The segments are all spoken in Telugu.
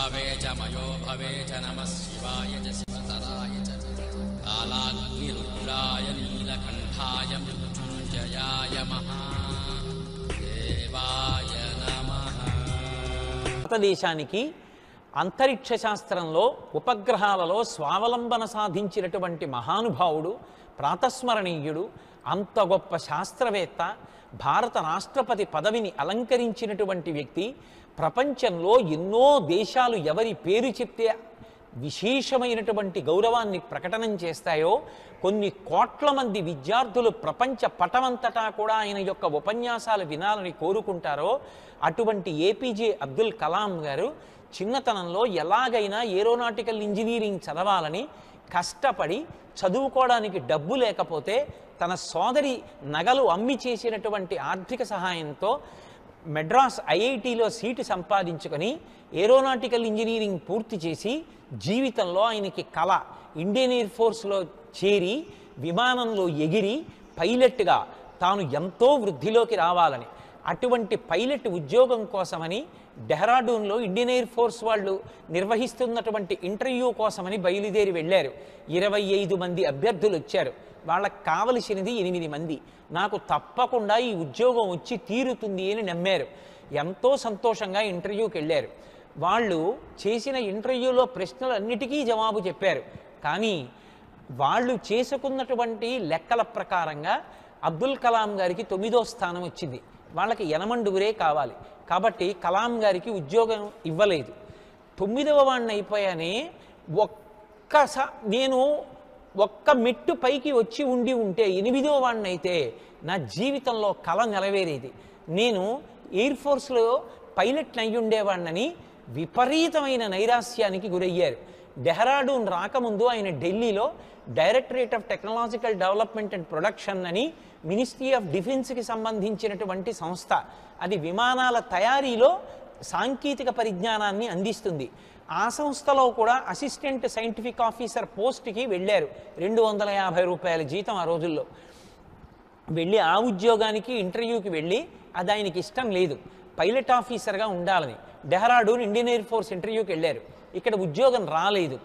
भवे च मयो भवे च नमः शिवाय च शिवतराय च कालाग्निरुद्राय नीलकण्ठाय मृत्युञ्जयाय महादेवाय नमः భారతదేశానికి అంతరిక్ష శాస్త్రంలో ఉపగ్రహాలలో స్వావలంబన సాధించినటువంటి మహానుభావుడు ప్రాతస్మరణీయుడు అంత గొప్ప శాస్త్రవేత్త భారత రాష్ట్రపతి పదవిని అలంకరించినటువంటి వ్యక్తి ప్రపంచంలో ఎన్నో దేశాలు ఎవరి పేరు చెప్తే విశేషమైనటువంటి గౌరవాన్ని ప్రకటనం చేస్తాయో కొన్ని కోట్ల మంది విద్యార్థులు ప్రపంచ పటమంతటా కూడా ఆయన యొక్క ఉపన్యాసాలు వినాలని కోరుకుంటారో అటువంటి ఏపీజే అబ్దుల్ కలాం గారు చిన్నతనంలో ఎలాగైనా ఏరోనాటికల్ ఇంజనీరింగ్ చదవాలని కష్టపడి చదువుకోవడానికి డబ్బు లేకపోతే తన సోదరి నగలు అమ్మి చేసినటువంటి ఆర్థిక సహాయంతో మెడ్రాస్ ఐఐటిలో సీటు సంపాదించుకొని ఏరోనాటికల్ ఇంజనీరింగ్ పూర్తి చేసి జీవితంలో ఆయనకి కళ ఇండియన్ ఎయిర్ ఫోర్స్లో చేరి విమానంలో ఎగిరి పైలట్గా తాను ఎంతో వృద్ధిలోకి రావాలని అటువంటి పైలట్ ఉద్యోగం కోసమని డెహ్రాడూన్లో ఇండియన్ ఎయిర్ ఫోర్స్ వాళ్ళు నిర్వహిస్తున్నటువంటి ఇంటర్వ్యూ కోసమని బయలుదేరి వెళ్ళారు ఇరవై ఐదు మంది అభ్యర్థులు వచ్చారు వాళ్ళకి కావలసినది ఎనిమిది మంది నాకు తప్పకుండా ఈ ఉద్యోగం వచ్చి తీరుతుంది అని నమ్మారు ఎంతో సంతోషంగా ఇంటర్వ్యూకి వెళ్ళారు వాళ్ళు చేసిన ఇంటర్వ్యూలో ప్రశ్నలన్నిటికీ జవాబు చెప్పారు కానీ వాళ్ళు చేసుకున్నటువంటి లెక్కల ప్రకారంగా అబ్దుల్ కలాం గారికి తొమ్మిదో స్థానం వచ్చింది వాళ్ళకి ఎనమండుగురే కావాలి కాబట్టి కలాం గారికి ఉద్యోగం ఇవ్వలేదు తొమ్మిదవ వాడిని అయిపోయానే ఒక్కసా నేను ఒక్క మెట్టు పైకి వచ్చి ఉండి ఉంటే ఎనిమిదో వాడిని అయితే నా జీవితంలో కళ నెరవేరేది నేను ఎయిర్ ఫోర్స్లో పైలట్ అయి ఉండేవాడినని విపరీతమైన నైరాస్యానికి గురయ్యారు డెహ్రాడూన్ రాకముందు ఆయన ఢిల్లీలో directorate of technological development and production అని మినిస్ట్రీ ఆఫ్ డిఫెన్స్కి సంబంధించినటువంటి సంస్థ అది విమానాల తయారీలో సాంకేతిక పరిజ్ఞానాన్ని అందిస్తుంది ఆ సంస్థలో కూడా అసిస్టెంట్ సైంటిఫిక్ ఆఫీసర్ పోస్ట్కి వెళ్ళారు రెండు వందల యాభై రూపాయల జీతం ఆ రోజుల్లో వెళ్ళి ఆ ఉద్యోగానికి ఇంటర్వ్యూకి వెళ్ళి అది ఆయనకి ఇష్టం లేదు పైలట్ ఆఫీసర్గా ఉండాలని డెహ్రాడూన్ ఇండియన్ ఎయిర్ ఫోర్స్ ఇంటర్వ్యూకి వెళ్ళారు ఇక్కడ ఉద్యోగం రాలేదు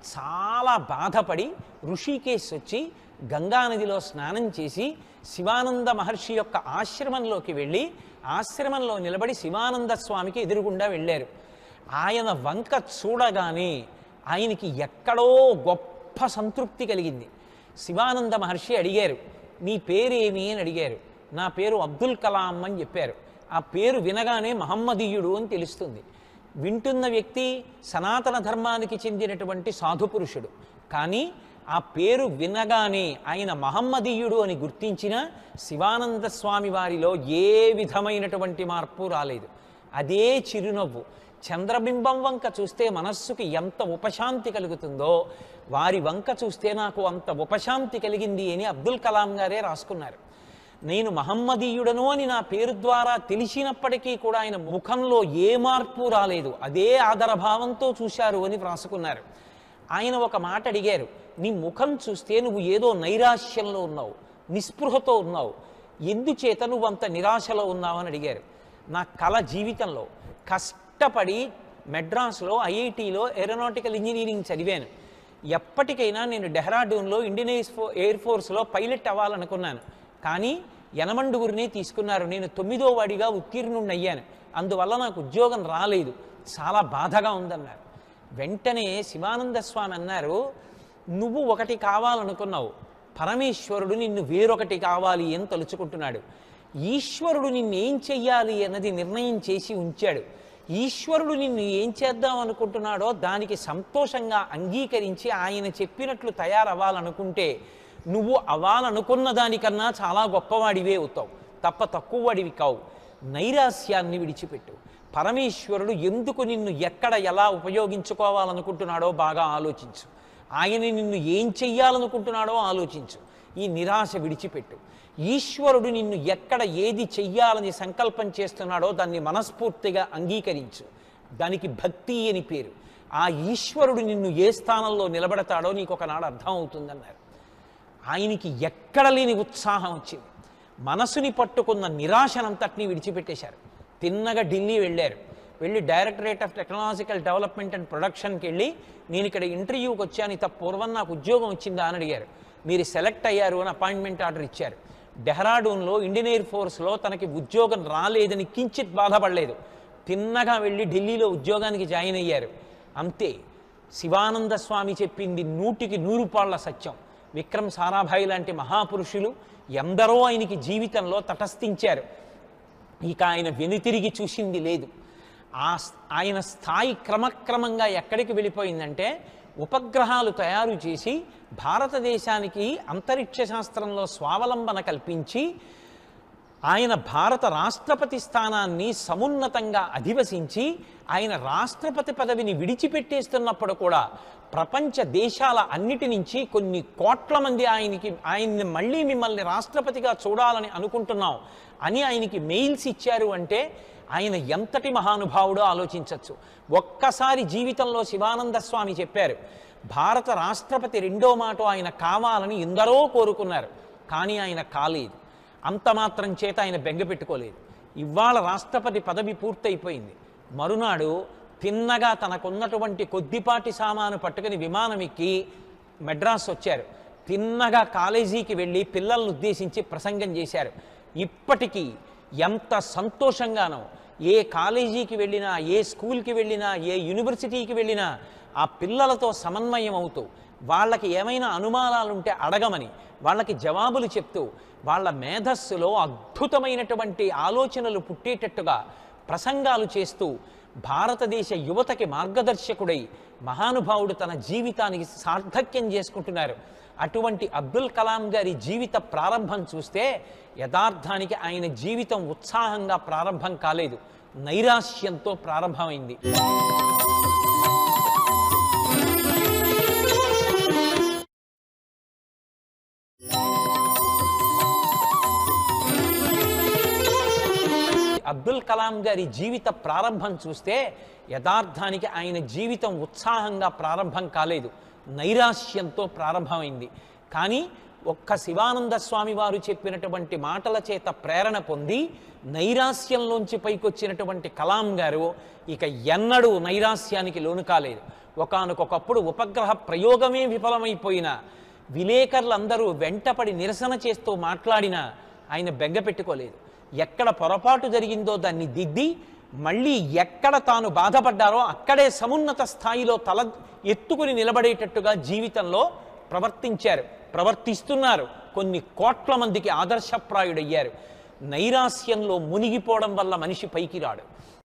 చాలా బాధపడి ఋషికేశ్ వచ్చి గంగానదిలో స్నానం చేసి శివానంద మహర్షి యొక్క ఆశ్రమంలోకి వెళ్ళి ఆశ్రమంలో నిలబడి శివానంద స్వామికి ఎదురుగుండా వెళ్ళారు ఆయన వంక చూడగానే ఆయనకి ఎక్కడో గొప్ప సంతృప్తి కలిగింది శివానంద మహర్షి అడిగారు నీ పేరేమి అని అడిగారు నా పేరు అబ్దుల్ కలాం అని చెప్పారు ఆ పేరు వినగానే మహమ్మదీయుడు అని తెలుస్తుంది వింటున్న వ్యక్తి సనాతన ధర్మానికి చెందినటువంటి సాధు పురుషుడు కానీ ఆ పేరు వినగానే ఆయన మహమ్మదీయుడు అని గుర్తించిన శివానంద స్వామి వారిలో ఏ విధమైనటువంటి మార్పు రాలేదు అదే చిరునవ్వు చంద్రబింబం వంక చూస్తే మనస్సుకి ఎంత ఉపశాంతి కలుగుతుందో వారి వంక చూస్తే నాకు అంత ఉపశాంతి కలిగింది అని అబ్దుల్ కలాం గారే రాసుకున్నారు నేను మహమ్మదీయుడను అని నా పేరు ద్వారా తెలిసినప్పటికీ కూడా ఆయన ముఖంలో ఏ మార్పు రాలేదు అదే ఆదరభావంతో చూశారు అని వ్రాసుకున్నారు ఆయన ఒక మాట అడిగారు నీ ముఖం చూస్తే నువ్వు ఏదో నైరాశ్యంలో ఉన్నావు నిస్పృహతో ఉన్నావు ఎందుచేత నువ్వు అంత నిరాశలో ఉన్నావు అని అడిగారు నా కళ జీవితంలో కష్టపడి మెడ్రాస్లో ఐఐటిలో ఏరోనాటికల్ ఇంజనీరింగ్ చదివాను ఎప్పటికైనా నేను డెహ్రాడూన్లో ఇండియన్ ఎయిర్ ఫో ఎయిర్ ఫోర్స్లో పైలట్ అవ్వాలనుకున్నాను కానీ యనమండుగురిని తీసుకున్నారు నేను తొమ్మిదో వాడిగా ఉత్తీర్ణుణ్ణి అయ్యాను అందువల్ల నాకు ఉద్యోగం రాలేదు చాలా బాధగా ఉందన్నారు వెంటనే శివానంద స్వామి అన్నారు నువ్వు ఒకటి కావాలనుకున్నావు పరమేశ్వరుడు నిన్ను వేరొకటి కావాలి అని తలుచుకుంటున్నాడు ఈశ్వరుడు నిన్ను ఏం చెయ్యాలి అన్నది నిర్ణయం చేసి ఉంచాడు ఈశ్వరుడు నిన్ను ఏం చేద్దాం అనుకుంటున్నాడో దానికి సంతోషంగా అంగీకరించి ఆయన చెప్పినట్లు తయారవ్వాలనుకుంటే నువ్వు అవ్వాలనుకున్న దానికన్నా చాలా గొప్పవాడివే అవుతావు తప్ప తక్కువ వాడివి కావు నైరాస్యాన్ని విడిచిపెట్టు పరమేశ్వరుడు ఎందుకు నిన్ను ఎక్కడ ఎలా ఉపయోగించుకోవాలనుకుంటున్నాడో బాగా ఆలోచించు ఆయన నిన్ను ఏం చెయ్యాలనుకుంటున్నాడో ఆలోచించు ఈ నిరాశ విడిచిపెట్టు ఈశ్వరుడు నిన్ను ఎక్కడ ఏది చెయ్యాలని సంకల్పం చేస్తున్నాడో దాన్ని మనస్ఫూర్తిగా అంగీకరించు దానికి భక్తి అని పేరు ఆ ఈశ్వరుడు నిన్ను ఏ స్థానంలో నిలబడతాడో నీకు ఒకనాడు అర్థం అవుతుందన్నారు ఆయనకి ఎక్కడ లేని ఉత్సాహం వచ్చింది మనసుని పట్టుకున్న నిరాశనంతటినీ విడిచిపెట్టేశారు తిన్నగా ఢిల్లీ వెళ్ళారు వెళ్ళి directorate of technological development and ప్రొడక్షన్కి వెళ్ళి నేను ఇక్కడ ఇంటర్వ్యూకి వచ్చాను ఇంత పూర్వం నాకు ఉద్యోగం వచ్చిందా అని అడిగారు మీరు సెలెక్ట్ అయ్యారు అని అపాయింట్మెంట్ ఆర్డర్ ఇచ్చారు డెహ్రాడూన్లో ఇండియన్ ఎయిర్ ఫోర్స్లో తనకి ఉద్యోగం రాలేదని కించిత్ బాధపడలేదు తిన్నగా వెళ్ళి ఢిల్లీలో ఉద్యోగానికి జాయిన్ అయ్యారు అంతే శివానంద స్వామి చెప్పింది నూటికి నూరు పాళ్ల సత్యం విక్రమ్ సారాభాయి లాంటి మహాపురుషులు ఎందరో ఆయనకి జీవితంలో తటస్థించారు ఇక ఆయన వెనుతిరిగి చూసింది లేదు ఆ స్- ఆయన స్థాయి క్రమక్రమంగా ఎక్కడికి వెళ్ళిపోయిందంటే ఉపగ్రహాలు తయారు చేసి భారతదేశానికి అంతరిక్ష శాస్త్రంలో స్వావలంబన కల్పించి ఆయన భారత రాష్ట్రపతి స్థానాన్ని సమున్నతంగా అధివసించి ఆయన రాష్ట్రపతి పదవిని విడిచిపెట్టేస్తున్నప్పుడు కూడా ప్రపంచ దేశాల అన్నిటి నుంచి కొన్ని కోట్ల మంది ఆయనకి ఆయన్ని మళ్ళీ మిమ్మల్ని రాష్ట్రపతిగా చూడాలని అనుకుంటున్నాం అని ఆయనకి మెయిల్స్ ఇచ్చారు అంటే ఆయన ఎంతటి మహానుభావుడో ఆలోచించవచ్చు ఒక్కసారి జీవితంలో శివానంద స్వామి చెప్పారు భారత రాష్ట్రపతి రెండో మాట ఆయన కావాలని ఎందరో కోరుకున్నారు కానీ ఆయన కాలేదు అంత మాత్రం చేత ఆయన బెంగ పెట్టుకోలేదు ఇవాళ రాష్ట్రపతి పదవి పూర్తయిపోయింది మరునాడు తిన్నగా తనకున్నటువంటి కొద్దిపాటి సామాను పట్టుకుని విమానం ఎక్కి మెడ్రాస్ వచ్చారు తిన్నగా కాలేజీకి వెళ్ళి పిల్లలను ఉద్దేశించి ప్రసంగం చేశారు ఇప్పటికీ ఎంత సంతోషంగానో ఏ కాలేజీకి వెళ్ళినా ఏ స్కూల్కి వెళ్ళినా ఏ యూనివర్సిటీకి వెళ్ళినా ఆ పిల్లలతో సమన్వయం అవుతూ వాళ్ళకి ఏమైనా అనుమానాలు ఉంటే అడగమని వాళ్ళకి జవాబులు చెప్తూ వాళ్ళ మేధస్సులో అద్భుతమైనటువంటి ఆలోచనలు పుట్టేటట్టుగా ప్రసంగాలు చేస్తూ భారతదేశ యువతకి మార్గదర్శకుడై మహానుభావుడు తన జీవితానికి సార్థక్యం చేసుకుంటున్నారు అటువంటి అబ్దుల్ కలాం గారి జీవిత ప్రారంభం చూస్తే యథార్థానికి ఆయన జీవితం ఉత్సాహంగా ప్రారంభం కాలేదు నైరాశ్యంతో ప్రారంభమైంది అబ్దుల్ కలాం గారి జీవిత ప్రారంభం చూస్తే యథార్థానికి ఆయన జీవితం ఉత్సాహంగా ప్రారంభం కాలేదు నైరాశ్యంతో ప్రారంభమైంది కానీ ఒక్క శివానంద స్వామి వారు చెప్పినటువంటి మాటల చేత ప్రేరణ పొంది నైరాశ్యంలోంచి పైకొచ్చినటువంటి కలాం గారు ఇక ఎన్నడూ నైరాశ్యానికి లోను కాలేదు ఒకానొకప్పుడు ఉపగ్రహ ప్రయోగమే విఫలమైపోయిన విలేకరులందరూ వెంటపడి నిరసన చేస్తూ మాట్లాడినా ఆయన బెంగ పెట్టుకోలేదు ఎక్కడ పొరపాటు జరిగిందో దాన్ని దిద్ది మళ్ళీ ఎక్కడ తాను బాధపడ్డారో అక్కడే సమున్నత స్థాయిలో తల ఎత్తుకుని నిలబడేటట్టుగా జీవితంలో ప్రవర్తించారు ప్రవర్తిస్తున్నారు కొన్ని కోట్ల మందికి ఆదర్శప్రాయుడయ్యారు నైరాస్యంలో మునిగిపోవడం వల్ల మనిషి పైకి రాడు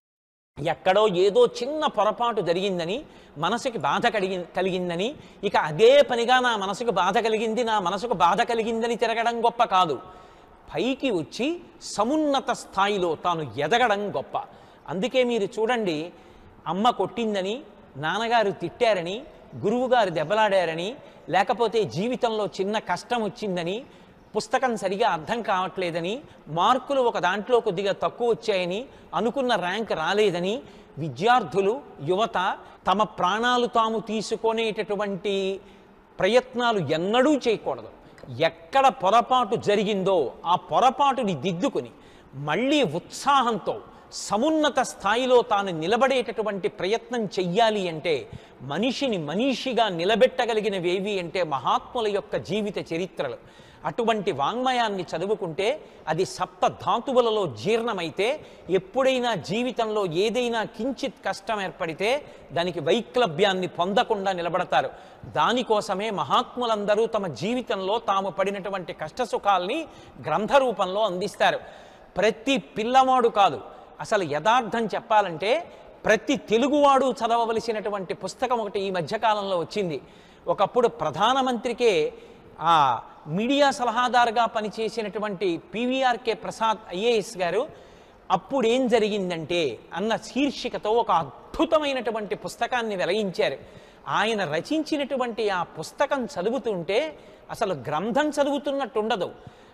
ఎక్కడో ఏదో చిన్న పొరపాటు జరిగిందని మనసుకి బాధ కలిగి కలిగిందని ఇక అదే పనిగా నా మనసుకు బాధ కలిగింది నా మనసుకు బాధ కలిగిందని తిరగడం గొప్ప కాదు పైకి వచ్చి సమున్నత స్థాయిలో తాను ఎదగడం గొప్ప అందుకే మీరు చూడండి అమ్మ కొట్టిందని నాన్నగారు తిట్టారని గురువుగారు దెబ్బలాడారని లేకపోతే జీవితంలో చిన్న కష్టం వచ్చిందని పుస్తకం సరిగా అర్థం కావట్లేదని మార్కులు ఒక దాంట్లో కొద్దిగా తక్కువ వచ్చాయని అనుకున్న ర్యాంక్ రాలేదని విద్యార్థులు యువత తమ ప్రాణాలు తాము తీసుకునేటటువంటి ప్రయత్నాలు ఎన్నడూ చేయకూడదు ఎక్కడ పొరపాటు జరిగిందో ఆ పొరపాటుని దిద్దుకుని మళ్ళీ ఉత్సాహంతో సమున్నత స్థాయిలో తాను నిలబడేటటువంటి ప్రయత్నం చెయ్యాలి అంటే మనిషిని మనిషిగా నిలబెట్టగలిగినవేవి అంటే మహాత్ముల యొక్క జీవిత చరిత్రలు అటువంటి వాంగ్మయాన్ని చదువుకుంటే అది సప్త ధాతువులలో జీర్ణమైతే ఎప్పుడైనా జీవితంలో ఏదైనా కించిత్ కష్టం ఏర్పడితే దానికి వైక్లభ్యాన్ని పొందకుండా నిలబడతారు దానికోసమే మహాత్ములందరూ తమ జీవితంలో తాము పడినటువంటి కష్టసుఖాల్ని గ్రంథ రూపంలో అందిస్తారు ప్రతి పిల్లవాడు కాదు అసలు యథార్థం చెప్పాలంటే ప్రతి తెలుగువాడు చదవవలసినటువంటి పుస్తకం ఒకటి ఈ మధ్యకాలంలో వచ్చింది ఒకప్పుడు ప్రధానమంత్రికే ఆ మీడియా సలహాదారుగా పనిచేసినటువంటి పివిఆర్కే ప్రసాద్ ఐఏఎస్ గారు అప్పుడు ఏం జరిగిందంటే అన్న శీర్షికతో ఒక అద్భుతమైనటువంటి పుస్తకాన్ని వెలయించారు ఆయన రచించినటువంటి ఆ పుస్తకం చదువుతుంటే అసలు గ్రంథం చదువుతున్నట్టు ఉండదు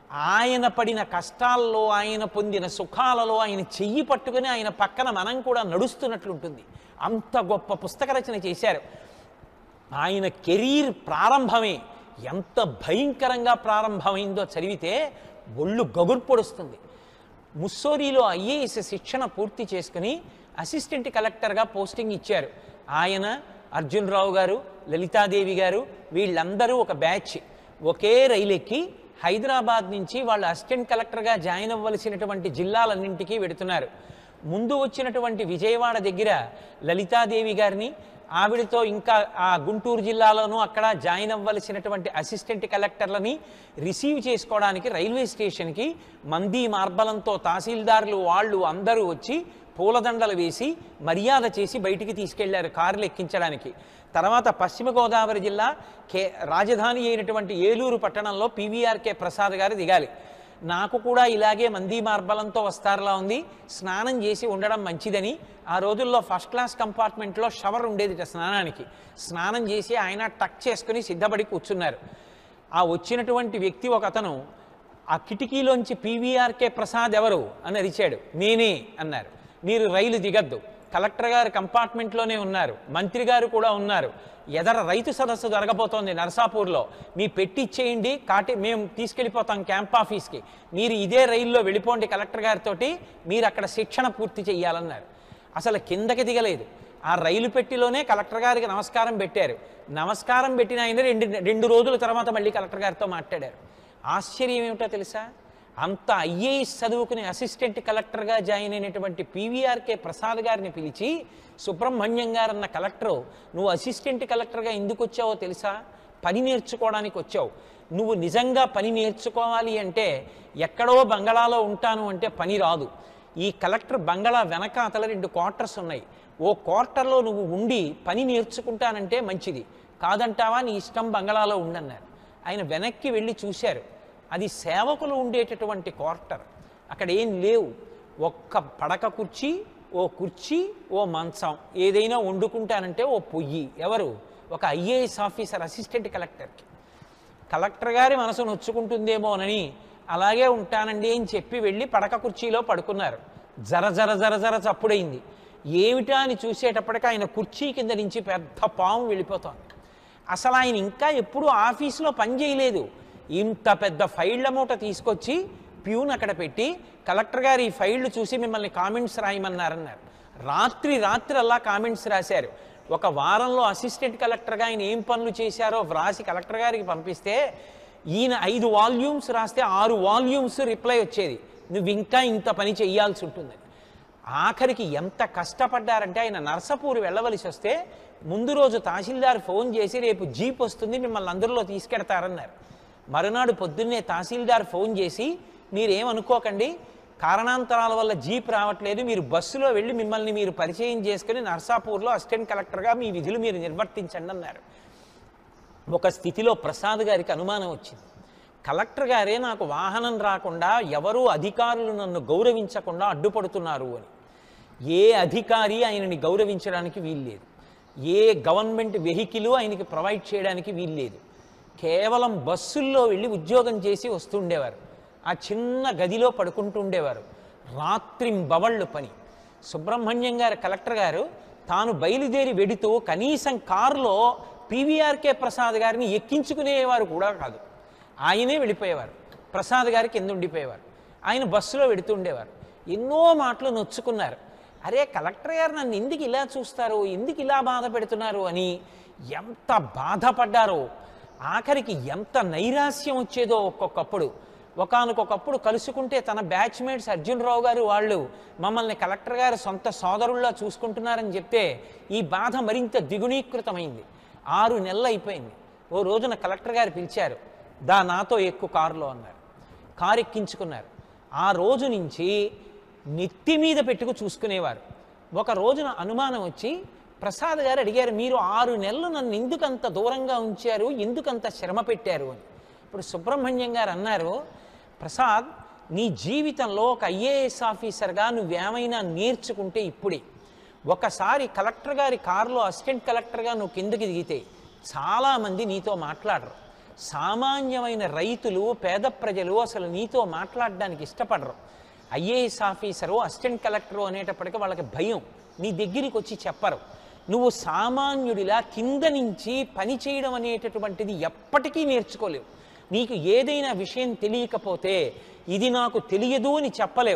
ఆయన పడిన కష్టాల్లో ఆయన పొందిన సుఖాలలో ఆయన చెయ్యి పట్టుకుని ఆయన పక్కన మనం కూడా నడుస్తున్నట్లుంటుంది అంత గొప్ప పుస్తక రచన చేశారు ఆయన కెరీర్ ప్రారంభమే ఎంత భయంకరంగా ప్రారంభమైందో చదివితే ఒళ్ళు గగుర్పొడుస్తుంది ముస్సోరీలో ఐఏఎస్ శిక్షణ పూర్తి చేసుకుని అసిస్టెంట్ కలెక్టర్గా పోస్టింగ్ ఇచ్చారు ఆయన అర్జున్ రావు గారు లలితాదేవి గారు వీళ్ళందరూ ఒక బ్యాచ్ ఒకే రైలు ఎక్కి హైదరాబాద్ నుంచి వాళ్ళు అసిస్టెంట్ కలెక్టర్గా జాయిన్ అవ్వవలసినటువంటి జిల్లాలన్నింటికీ వెడుతున్నారు ముందు వచ్చినటువంటి విజయవాడ దగ్గర లలితాదేవి గారిని ఆవిడతో ఇంకా ఆ గుంటూరు జిల్లాలోనూ అక్కడ జాయిన్ అవ్వవలసినటువంటి అసిస్టెంట్ కలెక్టర్లని రిసీవ్ చేసుకోవడానికి రైల్వే స్టేషన్కి మంది మార్బలంతో తహసీల్దారులు వాళ్ళు అందరూ వచ్చి పూలదండలు వేసి మర్యాద చేసి బయటికి తీసుకెళ్లారు కార్లు ఎక్కించడానికి తర్వాత పశ్చిమ గోదావరి జిల్లా కే రాజధాని అయినటువంటి ఏలూరు పట్టణంలో పీవీఆర్కే ప్రసాద్ గారు దిగాలి నాకు కూడా ఇలాగే మంది మార్బలంతో వస్తారులా ఉంది స్నానం చేసి ఉండడం మంచిదని ఆ రోజుల్లో ఫస్ట్ క్లాస్ కంపార్ట్మెంట్లో షవర్ ఉండేది స్నానానికి స్నానం చేసి ఆయన టక్ చేసుకుని సిద్ధపడి కూర్చున్నారు ఆ వచ్చినటువంటి వ్యక్తి ఒక అతను ఆ కిటికీలోంచి పీవీఆర్కే ప్రసాద్ ఎవరు అని అరిచాడు నేనే అన్నారు మీరు రైలు దిగద్దు కలెక్టర్ గారు కంపార్ట్మెంట్లోనే ఉన్నారు మంత్రి గారు కూడా ఉన్నారు ఎదర రైతు సదస్సు జరగబోతోంది నరసాపూర్లో మీ పెట్టి ఇచ్చేయండి కాటి మేము తీసుకెళ్ళిపోతాం క్యాంప్ ఆఫీస్కి మీరు ఇదే రైల్లో వెళ్ళిపోండి కలెక్టర్ గారితో మీరు అక్కడ శిక్షణ పూర్తి చేయాలన్నారు అసలు కిందకి దిగలేదు ఆ రైలు పెట్టిలోనే కలెక్టర్ గారికి నమస్కారం పెట్టారు నమస్కారం పెట్టిన ఆయన రెండు రెండు రోజుల తర్వాత మళ్ళీ కలెక్టర్ గారితో మాట్లాడారు ఆశ్చర్యం ఏమిటో తెలుసా అంత ఐఏఎస్ చదువుకునే అసిస్టెంట్ కలెక్టర్గా జాయిన్ అయినటువంటి పీవీఆర్కే ప్రసాద్ గారిని పిలిచి సుబ్రహ్మణ్యం గారు అన్న కలెక్టరు నువ్వు అసిస్టెంట్ కలెక్టర్గా ఎందుకు వచ్చావో తెలుసా పని నేర్చుకోవడానికి వచ్చావు నువ్వు నిజంగా పని నేర్చుకోవాలి అంటే ఎక్కడో బంగళాలో ఉంటాను అంటే పని రాదు ఈ కలెక్టర్ బంగళా వెనక అతల రెండు క్వార్టర్స్ ఉన్నాయి ఓ క్వార్టర్లో నువ్వు ఉండి పని నేర్చుకుంటానంటే మంచిది కాదంటావా నీ ఇష్టం బంగళాలో ఉండన్నారు ఆయన వెనక్కి వెళ్ళి చూశారు అది సేవకులు ఉండేటటువంటి క్వార్టర్ అక్కడ ఏం లేవు ఒక్క పడక కుర్చీ ఓ కుర్చీ ఓ మంచం ఏదైనా వండుకుంటానంటే ఓ పొయ్యి ఎవరు ఒక ఐఏఎస్ ఆఫీసర్ అసిస్టెంట్ కలెక్టర్కి కలెక్టర్ గారి మనసు నొచ్చుకుంటుందేమోనని అలాగే ఉంటానండి అని చెప్పి వెళ్ళి పడక కుర్చీలో పడుకున్నారు జర జర జర జర చప్పుడైంది ఏమిటా అని చూసేటప్పటికి ఆయన కుర్చీ కింద నుంచి పెద్ద పాము వెళ్ళిపోతోంది అసలు ఆయన ఇంకా ఎప్పుడూ ఆఫీసులో పని చేయలేదు ఇంత పెద్ద ఫైళ్ళ మూట తీసుకొచ్చి ప్యూన్ అక్కడ పెట్టి కలెక్టర్ గారు ఈ ఫైళ్ళు చూసి మిమ్మల్ని కామెంట్స్ రాయమన్నారన్నారు రాత్రి రాత్రి అలా కామెంట్స్ రాశారు ఒక వారంలో అసిస్టెంట్ కలెక్టర్గా ఆయన ఏం పనులు చేశారో వ్రాసి కలెక్టర్ గారికి పంపిస్తే ఈయన ఐదు వాల్యూమ్స్ రాస్తే ఆరు వాల్యూమ్స్ రిప్లై వచ్చేది నువ్వు ఇంకా ఇంత పని చేయాల్సి ఉంటుందని ఆఖరికి ఎంత కష్టపడ్డారంటే ఆయన నర్సపూర్ వెళ్ళవలసి వస్తే ముందు రోజు తహసీల్దార్ ఫోన్ చేసి రేపు జీప్ వస్తుంది మిమ్మల్ని అందరిలో తీసుకెడతారన్నారు మరునాడు పొద్దున్నే తహసీల్దార్ ఫోన్ చేసి మీరేమనుకోకండి కారణాంతరాల వల్ల జీప్ రావట్లేదు మీరు బస్సులో వెళ్ళి మిమ్మల్ని మీరు పరిచయం చేసుకుని నర్సాపూర్లో అసిస్టెంట్ కలెక్టర్గా మీ విధులు మీరు నిర్వర్తించండి అన్నారు ఒక స్థితిలో ప్రసాద్ గారికి అనుమానం వచ్చింది కలెక్టర్ గారే నాకు వాహనం రాకుండా ఎవరూ అధికారులు నన్ను గౌరవించకుండా అడ్డుపడుతున్నారు అని ఏ అధికారి ఆయనని గౌరవించడానికి వీల్లేదు ఏ గవర్నమెంట్ వెహికల్ ఆయనకి ప్రొవైడ్ చేయడానికి వీల్లేదు కేవలం బస్సుల్లో వెళ్ళి ఉద్యోగం చేసి వస్తుండేవారు ఆ చిన్న గదిలో పడుకుంటూ ఉండేవారు రాత్రింబవళ్ళు పని సుబ్రహ్మణ్యం గారు కలెక్టర్ గారు తాను బయలుదేరి వెడుతూ కనీసం కారులో పీవీఆర్కే ప్రసాద్ గారిని ఎక్కించుకునేవారు కూడా కాదు ఆయనే వెళ్ళిపోయేవారు ప్రసాద్ గారి కింద ఉండిపోయేవారు ఆయన బస్సులో వెడుతూ ఉండేవారు ఎన్నో మాటలు నొచ్చుకున్నారు అరే కలెక్టర్ గారు నన్ను ఎందుకు ఇలా చూస్తారు ఎందుకు ఇలా బాధ పెడుతున్నారు అని ఎంత బాధపడ్డారో ఆఖరికి ఎంత నైరాస్యం వచ్చేదో ఒక్కొక్కప్పుడు ఒకానొకప్పుడు కలుసుకుంటే తన బ్యాచ్మేట్స్ అర్జున్ రావు గారు వాళ్ళు మమ్మల్ని కలెక్టర్ గారు సొంత సోదరుల్లా చూసుకుంటున్నారని చెప్తే ఈ బాధ మరింత ద్విగుణీకృతమైంది ఆరు నెలలు అయిపోయింది ఓ రోజున కలెక్టర్ గారు పిలిచారు దా నాతో ఎక్కువ కారులో అన్నారు కారు ఎక్కించుకున్నారు ఆ రోజు నుంచి నెత్తి మీద పెట్టుకు చూసుకునేవారు ఒక రోజున అనుమానం వచ్చి ప్రసాద్ గారు అడిగారు మీరు ఆరు నెలలు నన్ను ఎందుకంత దూరంగా ఉంచారు ఎందుకంత శ్రమ పెట్టారు అని ఇప్పుడు సుబ్రహ్మణ్యం గారు అన్నారు ప్రసాద్ నీ జీవితంలో ఒక ఐఏఎస్ ఆఫీసర్గా నువ్వేమైనా నేర్చుకుంటే ఇప్పుడే ఒకసారి కలెక్టర్ గారి కారులో అసిస్టెంట్ కలెక్టర్గా నువ్వు కిందకి దిగితే చాలామంది నీతో మాట్లాడరు సామాన్యమైన రైతులు పేద ప్రజలు అసలు నీతో మాట్లాడడానికి ఇష్టపడరు ఐఏఎస్ ఆఫీసరు అసిస్టెంట్ కలెక్టరు అనేటప్పటికీ వాళ్ళకి భయం నీ దగ్గరికి వచ్చి చెప్పరు నువ్వు సామాన్యుడిలా కింద నుంచి పని చేయడం అనేటటువంటిది ఎప్పటికీ నేర్చుకోలేవు నీకు ఏదైనా విషయం తెలియకపోతే ఇది నాకు తెలియదు అని చెప్పలేవు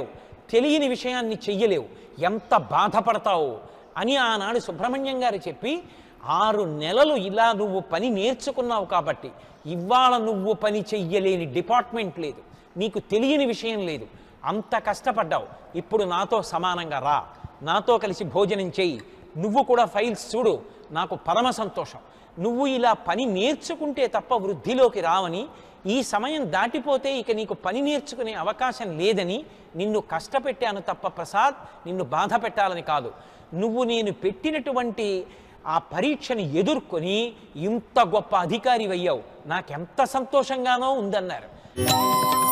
తెలియని విషయాన్ని చెయ్యలేవు ఎంత బాధపడతావు అని ఆనాడు సుబ్రహ్మణ్యం గారు చెప్పి ఆరు నెలలు ఇలా నువ్వు పని నేర్చుకున్నావు కాబట్టి ఇవాళ నువ్వు పని చెయ్యలేని డిపార్ట్మెంట్ లేదు నీకు తెలియని విషయం లేదు అంత కష్టపడ్డావు ఇప్పుడు నాతో సమానంగా రా నాతో కలిసి భోజనం చెయ్యి నువ్వు కూడా ఫైల్స్ చూడు నాకు పరమ సంతోషం నువ్వు ఇలా పని నేర్చుకుంటే తప్ప వృద్ధిలోకి రావని ఈ సమయం దాటిపోతే ఇక నీకు పని నేర్చుకునే అవకాశం లేదని నిన్ను కష్టపెట్టాను తప్ప ప్రసాద్ నిన్ను బాధ పెట్టాలని కాదు నువ్వు నేను పెట్టినటువంటి ఆ పరీక్షని ఎదుర్కొని ఇంత గొప్ప అధికారి అయ్యావు నాకెంత సంతోషంగానో ఉందన్నారు